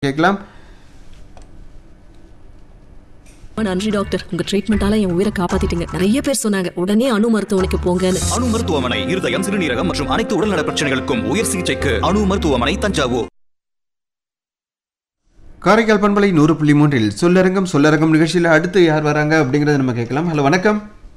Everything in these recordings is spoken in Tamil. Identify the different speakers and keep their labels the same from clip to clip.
Speaker 1: கேட்கலாம்
Speaker 2: ரொம்ப நன்றி டாக்டர் உங்க ட்ரீட்மெண்டால என் உயிரை காப்பாத்திட்டீங்க நிறைய பேர் சொன்னாங்க உடனே அணு மருத்துவமனைக்கு போங்கன்னு
Speaker 3: அணு மருத்துவமனை இருதயம் சிறுநீரகம் மற்றும் அனைத்து உடல்நல பிரச்சனைகளுக்கும் உயர் சிகிச்சைக்கு அணு மருத்துவமனை தஞ்சாவூர்
Speaker 1: காரைக்கால் பண்பலை நூறு புள்ளி மூன்றில் சொல்லரங்கம் சொல்லரங்கம் நிகழ்ச்சியில் அடுத்து யார் வராங்க அப்படிங்கறத நம்ம கேட்கலாம் ஹலோ வணக்கம்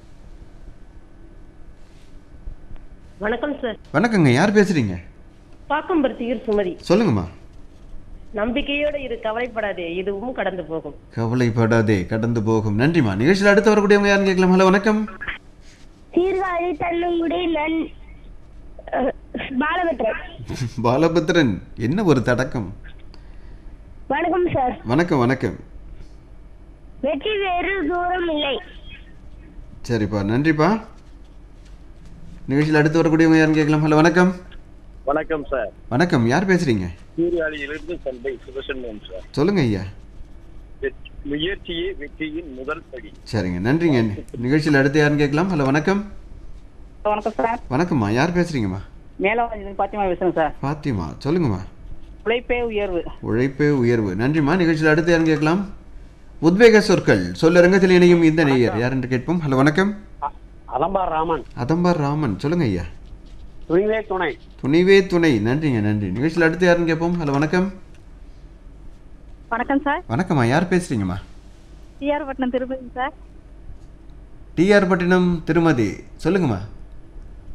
Speaker 4: வணக்கம் சார்
Speaker 1: வணக்கங்க யார் பேசுறீங்க
Speaker 4: பாக்கம்பருத்தியூர் சுமதி
Speaker 1: சொல்லுங்கம்மா
Speaker 4: நம்பிக்கையோட இரு கவலைப்படாதே இதுவும் கடந்து போகும்
Speaker 1: கவலைப்படாதே கடந்து போகும் நன்றிம்மா நிகழ்ச்சியில் அடுத்து வரக்கூடியவங்க யாருன்னு கேட்கலாம் ஹலோ வணக்கம்
Speaker 5: சீர்காழி தள்ளுங்குடி நன் அஹ், பாலபத்ரன்
Speaker 1: பாலபத்ரன் என்ன ஒரு தடக்கம்
Speaker 5: வணக்கம் சார்
Speaker 1: வணக்கம் வணக்கம்
Speaker 5: வெற்றி வேறு தூரம் இல்லை
Speaker 1: சரிப்பா நன்றிப்பா நிகழ்ச்சியில் அடுத்து வரக்கூடியவங்க யாருன்னு கேட்கலாம் ஹலோ வணக்கம்
Speaker 6: வணக்கம் சார்
Speaker 1: வணக்கம் யார் பேசுறீங்க
Speaker 6: சீர்காழியிலிருந்து சந்தை சுதர்சன் சார்
Speaker 1: சொல்லுங்க ஐயா
Speaker 6: வெற்றி- முயற்சியே வெற்றியின் முதல் படி
Speaker 1: சரிங்க நன்றிங்க நிகழ்ச்சியில் அடுத்து யாருன்னு கேட்கலாம் ஹலோ வணக்கம்
Speaker 7: வணக்கம் சார்
Speaker 1: வணக்கம்மா யார் பேசுறீங்கம்மா
Speaker 7: மேலவாஞ்சி பாத்திமா பேசுறேன் சார்
Speaker 1: பாத்திமா சொல்லுங்கம்மா
Speaker 7: உழைப்பே உயர்வு
Speaker 1: உழைப்பே உயர்வு நன்றிம்மா நிகழ்ச்சியில் அடுத்து யாருன்னு கேட்கலாம் உத்வேக சொற்கள் சொல்லரங்கத்தில் இணையும் இந்த நேயர் யார் என்று கேட்போம் ஹலோ வணக்கம்
Speaker 6: அலம்பார் ராமன்
Speaker 1: அதம்பார் ராமன் சொல்லுங்க ஐயா
Speaker 6: துணிவே துணை
Speaker 1: துணிவே துணை நன்றிங்க நன்றி நிகழ்ச்சியில் அடுத்து யாருன்னு கேட்போம் ஹலோ வணக்கம்
Speaker 8: வணக்கம் சார்
Speaker 1: வணக்கம்மா யார் பேசுறீங்கம்மா
Speaker 8: TR Pattinam Tirupati sir
Speaker 1: TR Pattinam திருமதி சொல்லுங்கம்மா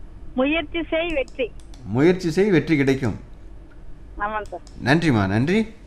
Speaker 8: முயற்சி செய் வெற்றி
Speaker 1: முயற்சி செய் வெற்றி கிடைக்கும்
Speaker 8: ஆமாம் சார்
Speaker 1: நன்றிம்மா நன்றி